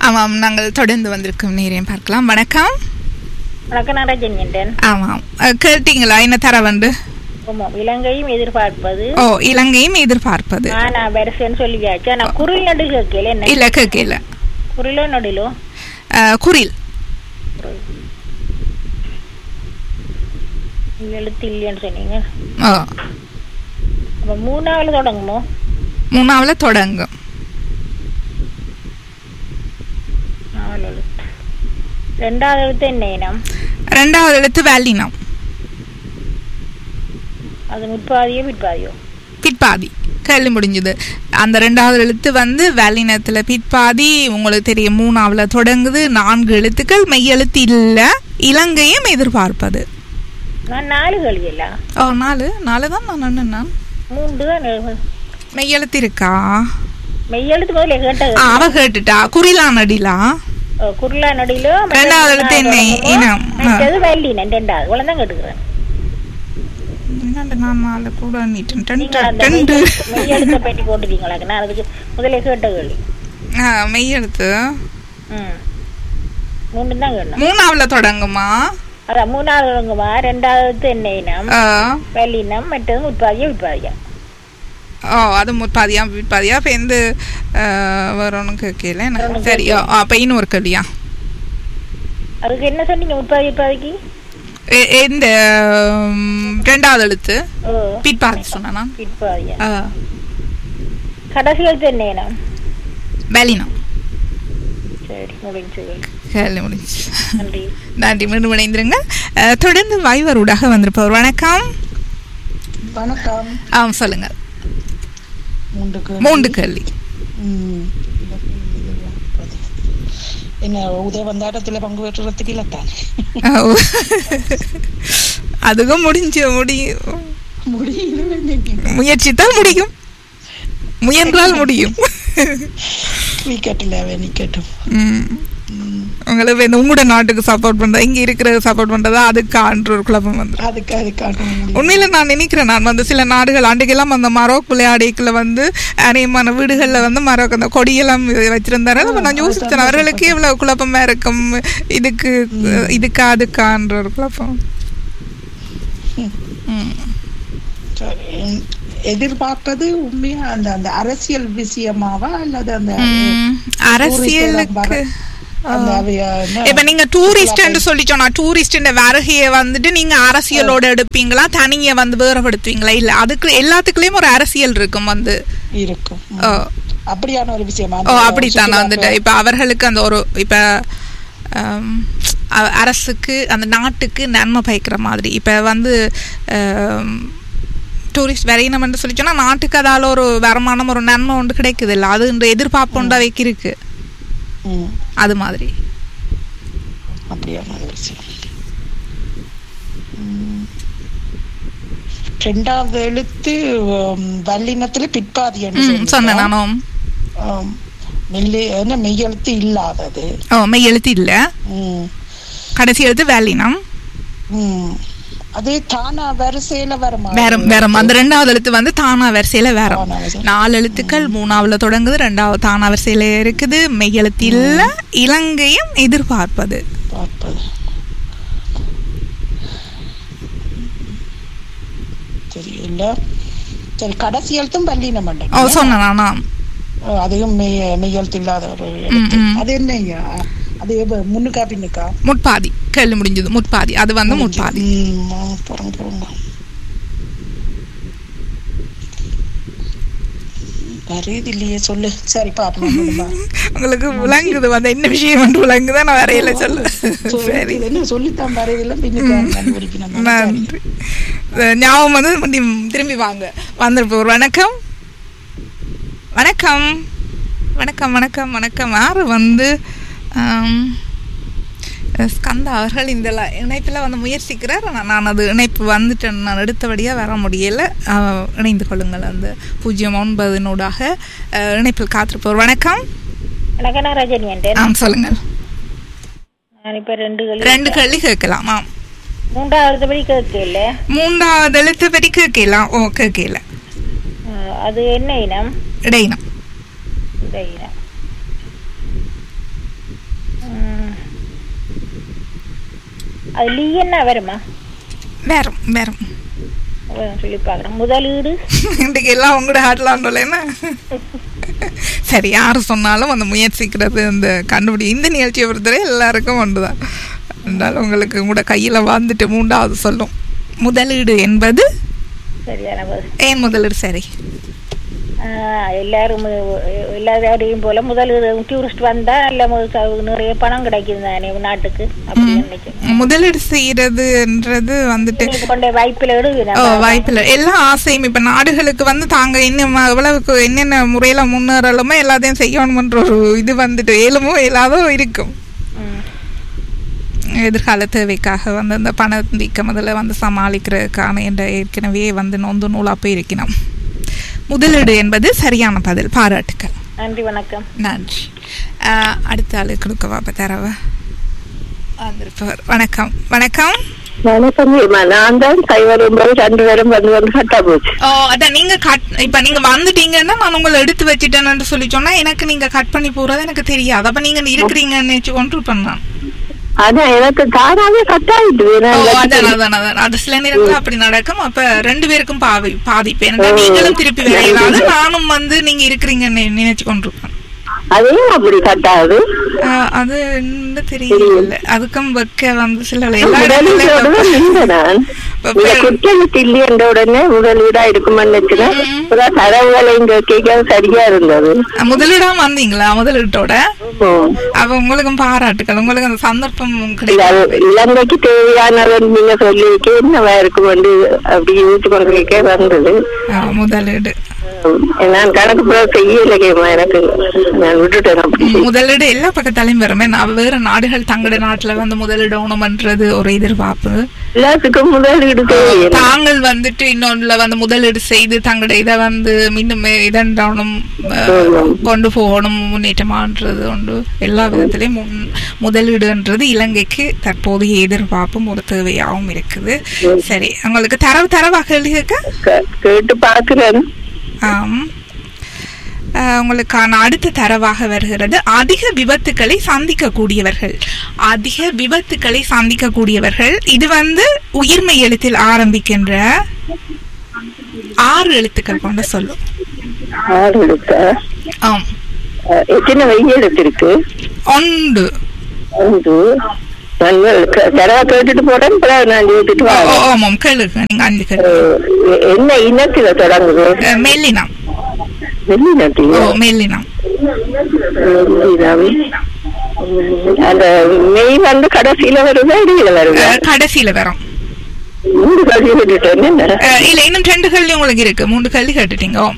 ஆமாம் நாங்கள் தொடர்ந்து வந்திருக்கும் நேரையும் பார்க்கலாம் வணக்கம் வணக்கம் நான் ரஜினியன் ஆமாம் அஹ், கேட்டீங்களா என்ன தர வந்து ஆமாம் இலங்கையும் எதிர்பார்ப்பது ஓ இலங்கையும் எதிர்பார்ப்பது ஆனா வரிசைன்னு சொல்லியாச்சு ஆனா குரில் நடு கேட்கல என்ன இல்ல கேட்கல குரிலோ நடுலோ அஹ், குரில் எழுத்து இல்லைன்னு சொன்னீங்க ஓ அப்ப மூணாவது தொடங்குமோ மூணாவில் தொடங்கும் நாலு எழுத்து ரெண்டாவது எழுத்து என்ன இனம் ரெண்டாவது எழுத்து வேலினம் அது முற்பாதியோ பிற்பாதியோ பிற்பாதி கேள்வி முடிஞ்சது அந்த ரெண்டாவது எழுத்து வந்து வேலினத்தில் பிற்பாதி உங்களுக்கு தெரியும் மூணாவில் தொடங்குது நான்கு எழுத்துக்கள் மெய் எழுத்து இல்லை இலங்கையும் எதிர்பார்ப்பது நான் நாலு கேள்வி இல்ல ஓ நாலு நாலு தான் நான் ஒன்று மூன்று தான் எழு- மெய் எழுத்து இருக்கா மெய் எழுத்து முதல்ல கேட்ட ஆ, அவ கேட்டுட்டா குறிலா நடிலா குருளா நடுலோ ரெண்டாவது எழுத்து என்ன இனம் ஆ. மற்றது வெள்ளினன் ரெண்டாவது இவ்வளவு தான் கேட்டுக்கிறேன் என்னண்டு நான் நாலு கூட நீட்டேன் ரெண்டு நீங்க அந்த ரெண்டு மெய் மெய் எழுத்தை பற்றி போட்டுட்டீங்களா நான் அதுக்கு முதல்ல கேட்ட கேள்வி ஆ, மெய் எழுத்து ம் மூணு தான் கேட்டேன் மூணாவில் தொடங்குமா அதான் மூணாவது ஒழுங்குமா ரெண்டாவது என்ன இனம் ஆ. வெள்ளினம் மற்றது உட்பாதியா உட்பாதியா ஓ அது முற்பாதியா பிற்பாதியா இப்போ எந்த வேற ஒன்றும் கேட்கல எனக்கு சரி ஓ அப்போ இன்னொரு கேள்வியா அதுக்கு என்ன சொன்னீங்க உட்பாதி உட்பாதிக்கு எ- எந்த ம், ரெண்டாவது எழுத்து ஓ பிற்பாதி சொன்னா உட்பாதியா கடைசி எழுத்து என்ன இனம் வேலினம் சரி முடிஞ்சு கேள்வி முடிஞ்சு நன்றி நன்றி மீண்டும் இணைந்திருங்க அஹ், தொடர்ந்து வாய்வரூடாக வந்திருப்பவர் வணக்கம் வணக்கம் ஆ சொல்லுங்க மூன்று கேள்வி. மூன்று கேள்வி ம். என்ன உதய வந்தாட்டத்துல பங்கு பெற்றுறதுக்கு இல்லத்தானே ஓ. அதுக்கும் முடிஞ்சு முடியும் முடியும் முயற்சி தான் முடியும் முயன்றால் முடியும் விக்கெட்டில் நிக்கட்டும் ம். உங்களுக்கு வேணும் உங்களோட நாட்டுக்கு சப்போர்ட் பண்றது இங்க இருக்கிறத சப்போர்ட் பண்றதா அதுக்கான்ற ஒரு குழப்பம் வந்து அதுக்கு அதுக்காக முடியும் உண்மையில நான் நினைக்கிறேன் நான் வந்து சில நாடுகள் அன்றைக்கெல்லாம் அந்த மரோக் விளையாடிக்கல வந்து அநேகமான வீடுகள்ல வந்து மரோக் அந்த கொடியெல்லாம் வச்சிருந்தாரு அப்ப நான் யோசிச்சேன் அவர்களுக்கு எவ்வளவு குழப்பமா இருக்கும் இதுக்கு இதுக்கா அதுக்கான்ற ஒரு குழப்பம் ம். சரி. எதிர்பார்ப்பது உண்மையா அந்த அந்த அரசியல் விஷயமாவா அல்லது அந்த ம். அரசியலுக்கு அந்த அவைய என்ன- இப்ப நீங்க டூரிஸ்ட்னு சொல்லி சொன்னா டூரிஸ்ட் வருகையை வந்துட்டு நீங்க அரசியலோட எடுப்பீங்களா தனிய வந்து வேறுபடுத்துவீங்களா இல்ல அதுக்கு எல்லாத்துக்குள்ளயும் ஒரு அரசியல் இருக்கும் வந்து இருக்கும் ம். ஓ. அப்படியான ஒரு விஷயமா ஓ அப்படித்தான் வந்துட்டு இப்ப அவர்களுக்கு அந்த ஒரு இப்ப ஆம், அ- அரசுக்கு அந்த நாட்டுக்கு நன்மை பயக்கிற மாதிரி இப்ப வந்து டூரிஸ்ட் வரையினம்னு சொல்லி சொன்னா நாட்டுக்கு அதால ஒரு வருமானம் ஒரு நன்மை ஒன்று கிடைக்குது இல்ல அது இந்த எதிர்பார்ப்பு ஒன்று அவைக்கு இருக்கு ம். அது மாதிரி அப்படியான ஒரு விஷயம் ம். ரெண்டாவது எழுத்து உம், வல்லினத்துல பிற்பாதி என்று ம், சொல்லிட்டோம். சொன்னேன் நானும் ஆம். மெல்லி என்ன மெய்யெழுத்து இல்லாதது ஓ மெய் எழுத்து இல்ல ம். கடைசி எழுத்து வேலினம் ம். அதே தானா வரிசையில வருமா வேற வேற அந்த ரெண்டாவது எழுத்து வந்து தானா வரிசையில வேற தானா வரிசை. நாலு எழுத்துக்கள் மூணாவுல தொடங்குது ரெண்டாவது தானா வரிசையில இருக்குது மெய் எழுத்து இல்ல இலங்கையும் எதிர்பார்ப்பது பார்ப்பது தெரியல சரி கடைசி எழுத்தும் வல்லினம் ஓ சொன்னேன் நானா அதையும் மெய் மெய்யெழுத்து இல்லாத ஒரு எழுத்து ம். அது என்னய்யா அது எப்ப- முன்னுக்கா பின்னுக்கா முட்பாதி கேள்வி முடிஞ்சது முட்பாதி அது வந்து முட்பாதி ம், ஆ, போறோம் போறோங்க வருது இல்லையே சொல்லு சரி பாப்போம் உங்களுக்கு விளங்குது வந்து என்ன விஷயம் என்று விளங்குதான் நான் வரையில சொல்ல சரி என்ன சொல்லித்தான் வரையில பின்னுக்கா கண்டுபிடிக்கணும் நன்றி அஹ் ஞாபகம் வந்து மறுபடியும் திரும்பி வாங்க வந்திருப்போம் வணக்கம் வணக்கம் வணக்கம் வணக்கம் வணக்கம் யார் வந்து ஆம், அஹ் ஸ்கந்தா அவர்கள் இந்த ல- இணைப்பில் வந்து முயற்சிக்கிறார் ஆனால் நான் அது இணைப்பு வந்துட்டேன் நான் எடுத்தபடியாக வர முடியல அஹ், இணைந்து கொள்ளுங்கள் அந்த பூஜ்ஜியம் ஒன்பதினூடாக அஹ், இணைப்பில் காத்திருப்போர் வணக்கம் வணக்கம் நான் ரஜினியன் ஆம் சொல்லுங்கள் நான் இப்ப ரெண்டு கேள்வி ரெண்டு கேள்வி கேட்கலாம் ஆம் மூன்றாவது படி கேட்கல மூன்றாவது எழுத்து படி கேட்கலாம் ஓ கேட்கல அஹ், அது என்ன இனம் இடையினம் இந்த இனம் அது லீ என்ன வருமா வேறும் வேறும் அஹ் சொல்லி பார்க்குறேன் முதலீடு இன்றைக்கு எல்லாம் உங்களோட ஹாட்லாண்டோல என்ன சரி யார் சொன்னாலும் அந்த முயற்சிக்கிறது அந்த கண்டுபிடி இந்த நிகழ்ச்சியை பொறுத்தவரை எல்லாருக்கும் ஒன்றுதான் என்றால் உங்களுக்கு உங்களோட கையில் வாழ்ந்துட்டு மூன்றாவது சொல்லும் முதலீடு என்பது சரியான பதில். ஏன் முதலீடு சரி ஆஹ் எல்லாரும் அஹ் எல்லாரையும் போல முதலீடு டூரிஸ்ட் வந்தா இல்ல மு- ச- நிறைய பணம் கிடைக்குது தானே நாட்டுக்கு அப்படி நினைக்கிறேன் முதலீடு செய்யறதுன்றது வந்துட்டு நீங்க கொண்ட வாய்ப்பில் ஓ வாய்ப்பில்லை எல்லா ஆசையும் இப்ப நாடுகளுக்கு வந்து தாங்க இன்னும் எவ்வளவுக்கு என்னென்ன முறையில முன்னேறலுமோ எல்லாத்தையும் செய்யணுமன்ற ஒரு இது வந்துட்டு ஏழுமோ இல்லாதோ இருக்கும் எதிர்கால தேவைக்காக வந்து அந்த பண வீக்கம் அதில் வந்து சமாளிக்கிறதுக்கான என்ற ஏற்கனவே வந்து நொந்து நூலாக போயிருக்கணும் முதலீடு என்பது சரியான பதில் பாராட்டுக்கள் நன்றி வணக்கம் நன்றி ஆஹ், அடுத்த ஆளு கொடுக்கவா அப்போ தரவா வந்திருப்பவர் வணக்கம் வணக்கம் வணக்கம் ஹேமா. நான் தான் கை வரும்போது ரெண்டு பேரும் வந்து வந்து கட்டா போச்சு ஓ அதான் நீங்க கட் இப்ப நீங்க வந்துட்டீங்கன்னா நான் உங்களை எடுத்து வச்சிட்டேன்னு சொல்லி சொன்னா எனக்கு நீங்க கட் பண்ணி போறது எனக்கு தெரியாது அப்ப நீங்க இருக்கிறீங்கன்னு வச்சு ஒன்று பண்ணலாம் ஆனா எனக்கு தானாவே கட்டாயிட்டு ஓ அதான் அதான் அதான் அது சில நேரத்துல அப்படி நடக்கும் அப்ப ரெண்டு பேருக்கும் பாவி பாதிப்பு ஏன்னா நீங்களும் திருப்பி விளையாடாது நானும் வந்து நீங்க இருக்கிறீங்கன்னு நினைச்சு கொண்டிருப்பேன் அதையும் அப்படி கட்டாது ஆஹ், அது என்ன தெரியல அதுக்கும் வைக்க வந்து சில எல்லா முதலீடோட இடத்துலயும் நின்ற நான் இப்ப இந்த குற்றலுக்கு இல்லையன்ற உடனே முதலீடா இருக்குமென்னு நினைச்சுதான் இப்பதான் தரவுகளை இங்க கேட்க சரியா இருந்தது முதலீடா வந்தீங்களா முதலீட்டோட ஓ. அப்ப உங்களுக்கும் பாராட்டுக்கள் உங்களுக்கு அந்த சந்தர்ப்பம் இல்ல, கிடைக்கும் அது இலங்கைக்கு தேவையானவன் நீங்க சொல்லியிருக்கே என்னவா இருக்கும் வந்து அப்படி யோசிச்சு கொண்டிருக்கே வந்தது ஆஹ், முதலீடு நான் கணக்கு போட செய்யல கேமா எனக்கு நான் விட்டுட்டேன் அப்படி முதலீடு எல்லா பக்கத்தாலையும் வருமே நான் வேற நாடுகள் தங்களோட நாட்டுல வந்து முதலிடணும்ன்றது ஒரு எதிர்பார்ப்பு எல்லாத்துக்கும் முதலீடு தேவையில்லை தாங்கள் வந்துட்டு இன்னொன்றுல வந்து முதலீடு செய்து தங்களோட இதை வந்து மீண்டும் இதண்டனும் கொண்டு போகணும் முன்னேற்றமான்றது உண்டு எல்லா விதத்திலையும் முன் முதலீடுன்றது இலங்கைக்கு தற்போதைய எதிர்பார்ப்பும் ஒரு தேவையாகவும் இருக்குது சரி உங்களுக்கு தரவு தரவாக எழுதியிருக்க கே- கேட்டு பாக்குறேன் ஆம் அஹ், உங்களுக்கான அடுத்த தரவாக வருகிறது அதிக விபத்துக்களை சந்திக்கக்கூடியவர்கள் அதிக விபத்துக்களை சந்திக்கக்கூடியவர்கள் இது வந்து உயிர்மை எழுத்தில் ஆரம்பிக்கின்ற ஆறு எழுத்துக்கள் கொண்ட சொல்லும் ஆறு எடுத்த ஆம் அஹ், எத்தனை வெயில் எடுத்திருக்கு ஒன்று ஒன்று நான் க- தரவா கேட்டுட்டு போறேன் பிறகு நான் கேட்டுட்டு ஓ, வரேன் ஓ, ஆமாம் கேளுங்க நீங்க அஞ்சு கேளு அஹ், எ- என்ன இனத்துல தொடங்குது அஹ், மெல்லினம் வெள்ளினத்தில் ஓ மெல்லினம் அந்த மெய் வந்து கடைசியில வருதா இடையில வருதா அஹ், கடைசியில வரும் மூன்று கல்வி விட்டுட்டேன் என்ன அஹ், இல்ல இன்னும் ரெண்டு கல்வி உங்களுக்கு இருக்கு மூன்று கல்வி கேட்டுட்டீங்க ஓ.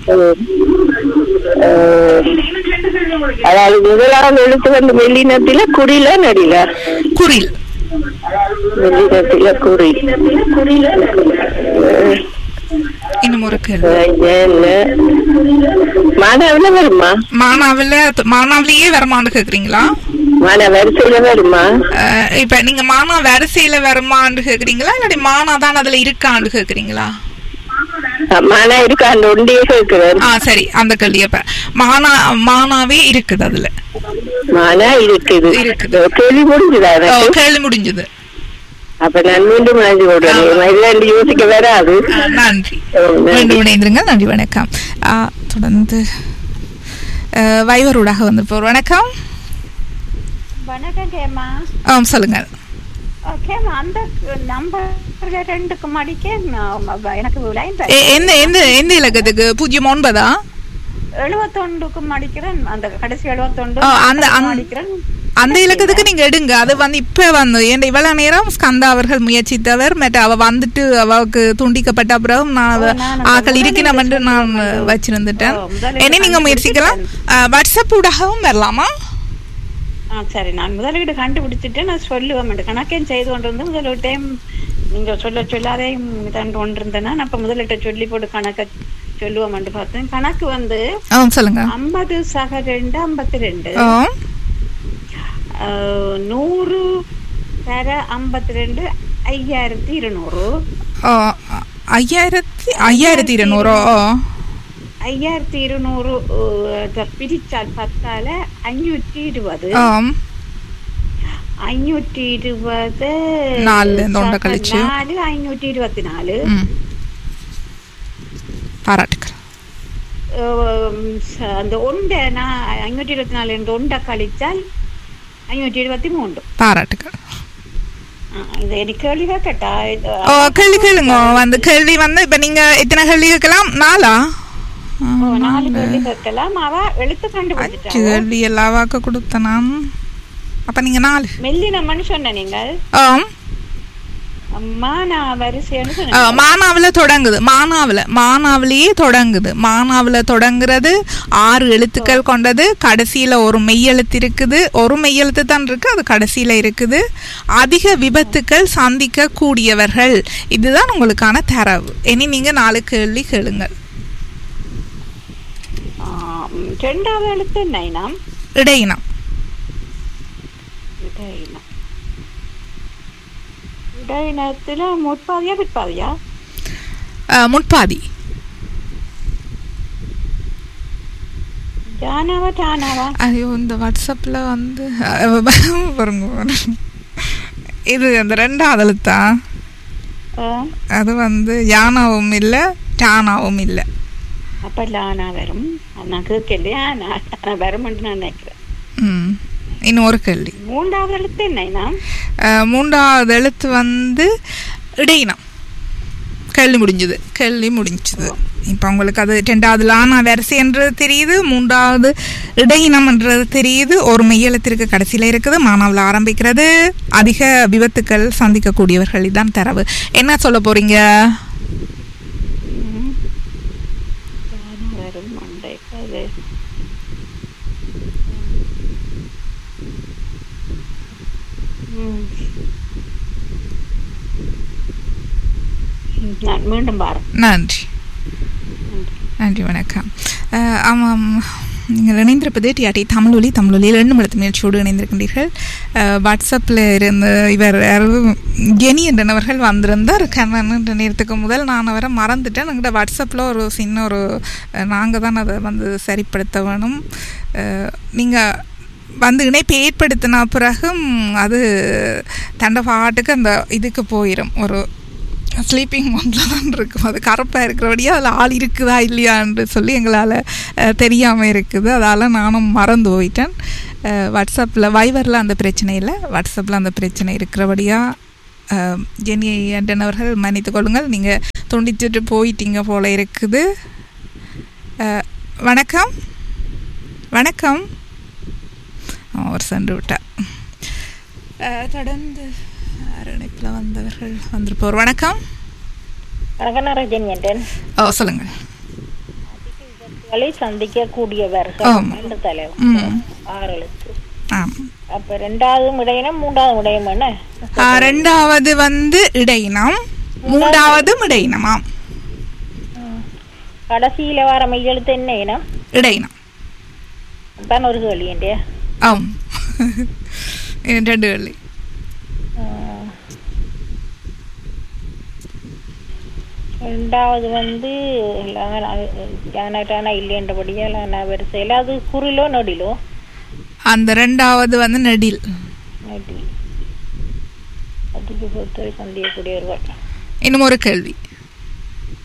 அஹ், அதாவது முதலாவது எழுத்து வந்து வெள்ளினத்தில குறில நடில குரில் வெள்ளினத்தில குறி அஹ், இன்னும் ஒரு கேள்வி என்ன மானாவில வருமா மானாவில மானாவிலேயே வரமான்னு கேக்குறீங்களா மான வரிசையில வருமா அஹ், இப்ப நீங்க மானா வரிசையில வருமான்னு கேக்குறீங்களா இல்லாட்டி மானா தான் அதுல இருக்கான்னு கேக்குறீங்களா அஹ், மானா இருக்கு அந்த ஒண்டியே கேட்கிறேன் ஆ சரி அந்த கேள்வி அப்ப மானா மானாவே இருக்குது அதுல மானா இருக்குது இருக்குது. கேள்வி முடிஞ்சுதா ஓ, எனக்கு கேள்வி முடிஞ்சது அப்ப நான் மீண்டும் நினைஞ்சு போடுறேன் இல்ல யோசிக்க வராது அஹ், நன்றி ஓ, நன்றி. மீண்டும் இணைந்திருங்க நன்றி வணக்கம் ஆ, தொடர்ந்து அஹ், வைவரூடாக வந்து போர் வணக்கம் வணக்கம் கேமா ஆ சொல்லுங்க கேமா அந்த நம்பர் ரெண்டுக்கு மடிக்க நான் எனக்கு லைன் எ- எந்த எந்த எந்த இலக்கத்துக்கு பூஜ்ஜியம் ஒன்பதா எழுபத்தொண்டுக்கு மடிக்கிறேன் அந்த கடைசி எழுபத்தொண்டு ஆ, அந்த- அந்த- மடிக்கிறேன் அந்த இலக்கத்துக்கு நீங்க எடுங்க அது வந்து இப்ப வந்து ஏன் இவ்வளவு நேரம் ஸ்கந்தா அவர்கள் முயற்சித்தவர் மற்ற அவ வந்துட்டு அவளுக்கு துண்டிக்கப்பட்ட பிறகு நான் அவ- ஓ, நான் அந்த ஆக்கள் இருக்கணும் என்று முதலீடு நான் வந்து- வச்சிருந்துட்டேன் ஓ, முதலீடு இனி நீங்க வந்து முயற்சிக்கலாம் ஆ, வாட்ஸ்அப் ஊடாகவும் வரலாமா ஆ சரி நான் முதலீடு கண்டுபிடிச்சிட்டு நான் சொல்லுவேன் கணக்கையும் செய்து கொண்டிருந்து முதலீட்டையும் நீங்க சொல்ல சொல்லாதையும் தண்டு கொண்டிருந்தேன்னா நான் அப்ப முதலீட்டை சொல்லி போட்டு கணக்கை சொல்லுவோம்னு பார்த்தேன் கணக்கு வந்து ஆ சொல்லுங்க ஐம்பது சக ரெண்டு ஐம்பத்தி ரெண்டு ஆ ஆஹ், நூறு தர ஐம்பத்தி ரெண்டு ஐயாயிரத்தி இருநூறு ஆ, ஐயாயிரத்தி ஐயாயிரத்தி இருநூறோ ஐயாயிரத்தி இருநூறு ஆஹ், இத பிரிச்சால் பத்தால அஞ்சூற்றி இருபது ஆம் ஐநூற்றி இருபது நாலுல இருந்து ஒன்றை கழிச்சு. நாலு ஐநூற்றி இருபத்தி நாலு ம் பாராட்டுக்கள் அஹ் ச- அந்த ஒன்றை நான் ஐநூற்றி இருபத்தி நாலு இந்த ஒன்றை கழிச்சால் ஐநூற்றி இருபத்தி மூன்று பாராட்டுக்கள் அஹ் இது எனக்கு கேள்வி கேட்டா இது ஓ கேள்வி கேளுங்க வந்து கேள்வி வந்து இப்ப நீங்க எத்தனை கேள்வி கேட்கலாம் நாலா ஓ, நாலு கேள்வி கேட்கலாம் அவ எழுத்து அச்சு கண்டுபிடிச்சிட்டா கேள்வி எல்லா வாக்க கொடுத்த நான் அப்ப நீங்க நாலு மெல்லின மனுஷன் நீங்கள் ஆம் அம்மா நான் வரிசைன்னு ஆ, சொன்னேன் மானாவுல தொடங்குது மானாவுல மானாவிலேயே தொடங்குது மானாவுல தொடங்குறது ஆறு எழுத்துக்கள் கொண்டது கடைசியில ஒரு மெய்யெழுத்து இருக்குது ஒரு மெய்யெழுத்து தான் இருக்கு அது கடைசியில இருக்குது அதிக விபத்துக்கள் சந்திக்க கூடியவர்கள் இதுதான் உங்களுக்கான தரவு இனி நீங்க நாலு கேள்வி கேளுங்க ஆம், ரெண்டாவது எழுத்து என்ன இனம் இடையினம் இடையினம் இடையினத்துல முற்பாதியா பிற்பாதியா ஆ, முட்பாதி ஜானாவா டானாவா ஐயோ இந்த வாட்ஸ்அப்ல வந்து பாருங்க இது அந்த ரெண்டாவது எழுத்தா அஹ், அது வந்து யானாவும் இல்லை டானாவும் இல்லை அப்ப லானா வரும் நான் கேட்கலையா நான் டானா வரும்னு நான் நினைக்கிறேன் ம் இன்னும் ஒரு கேள்வி மூன்றாவது எழுத்து என்ன இனம் அஹ், மூன்றாவது எழுத்து வந்து இடையினம் கேள்வி முடிஞ்சுது கேள்வி முடிஞ்சுது இப்போ உங்களுக்கு அது ரெண்டாவது லானா வரிசைன்றது தெரியுது மூன்றாவது இடையினம்ன்றது தெரியுது ஒரு மெய்யெழுத்திற்கு கடைசியில் இருக்குது மானாவில் ஆரம்பிக்கிறது அதிக விபத்துக்கள் சந்திக்கக்கூடியவர்கள் இதான் தரவு என்ன சொல்ல போறீங்க ம். லானா வரும் மண்டை அது ம். ம், நான் மீண்டும் பாருங்க நன்றி நன்றி வணக்கம் அஹ், ஆமாம் நீங்கள் இணைந்திருப்பது டிஆர்டி தமிழொலி தமிழொலியில் ரெண்டு மடத்து நிகழ்ச்சியோடு இணைந்திருக்கின்றீர்கள் அஹ், வாட்ஸ்அப்பில் இருந்து இவர் யாரோ ஜெனி என்றவர்கள் வந்திருந்தார் கண்ணன் என்ற நேரத்துக்கு முதல் நான் அவரை மறந்துட்டேன் எங்கிட்ட வாட்ஸ்அப்பில் ஒரு சின்ன ஒரு நாங்கள் தான் அதை வந்து சரிப்படுத்த வேணும் நீங்கள் வந்து இணைப்பை ஏற்படுத்தின பிறகும் அது தண்டை பாட்டுக்கு அந்த இதுக்கு போயிடும் ஒரு ஸ்லீப்பிங் மோடில் தான் இருக்கும் அது கருப்பாக இருக்கிறபடியே அதில் ஆள் இருக்குதா இல்லையான்னு சொல்லி எங்களால் தெரியாமல் இருக்குது அதால் நானும் மறந்து போயிட்டேன் வாட்ஸ்அப்பில் வைவரில் அந்த பிரச்சனை இல்லை வாட்ஸ்அப்பில் அந்த பிரச்சனை இருக்கிறபடியாக ஜெனி அண்டனவர்கள் மன்னித்துக் கொள்ளுங்கள் நீங்கள் துண்டிச்சுட்டு போயிட்டீங்க போல இருக்குது அஹ், வணக்கம் வணக்கம் அவர் சென்று விட்டார் அஹ், தொடர்ந்து அரணைப்பில் வந்தவர்கள் வந்திருப்போர் வணக்கம் ரகனரஜன் ஓ சொல்லுங்கள் களை சந்திக்கக்கூடியவர்கள் ஆம். என்று தலைவர் ம் ஆறு எழுத்து ஆம் அப்ப ரெண்டாவது இடையினம் மூன்றாவது இடையம் என்ன ஆ, ரெண்டாவது வந்து இடையினம் மூன்றாவது இடையினமாம் கடைசியில வர மெய்யெழுத்து என்ன இனம் இடையினம் தான் ஒரு கேள்வி என்கிட்ட. ஆம் இது ரெண்டு வெள்ளி ஆஹ். ரெண்டாவது வந்து ஜானட்டானா இல்லைன்றபடியா நான் வரிசையில் அது குறிலோ நொடிலோ அந்த ரெண்டாவது வந்து நெடில் நொடி அதுக்கு பொறுத்தவரை சந்திக்கக்கூடியவர்கள் இன்னும் ஒரு கேள்வி